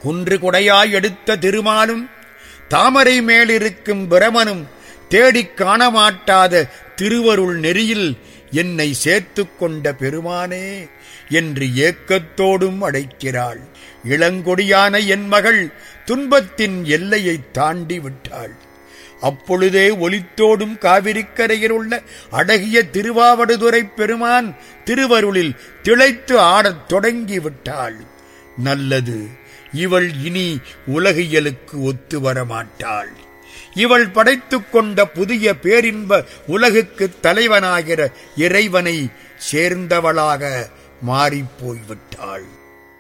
குன்று குடையாய் எடுத்த திருமாலும் தாமரை மேலிருக்கும் பிரமனும் தேடிக் காணமாட்டாத திருவருள் நெறியில் என்னை சேர்த்துக் கொண்ட பெருமானே என்று ஏக்கத்தோடும் அழைக்கிறாள் இளங்கொடியான என் மகள் துன்பத்தின் எல்லையைத் தாண்டி விட்டாள் அப்பொழுதே ஒலித்தோடும் காவிரிக்கரையில் உள்ள அழகிய திருவாவடுதுறை பெருமான் திருவருளில் திளைத்து ஆடத் தொடங்கி விட்டாள் நல்லது இவள் இனி உலகியலுக்கு ஒத்து வரமாட்டாள் இவள் படைத்துக் கொண்ட புதிய பேரின்ப உலகுக்குத் தலைவனாகிற இறைவனை சேர்ந்தவளாக மாறிப்போய்விட்டாள்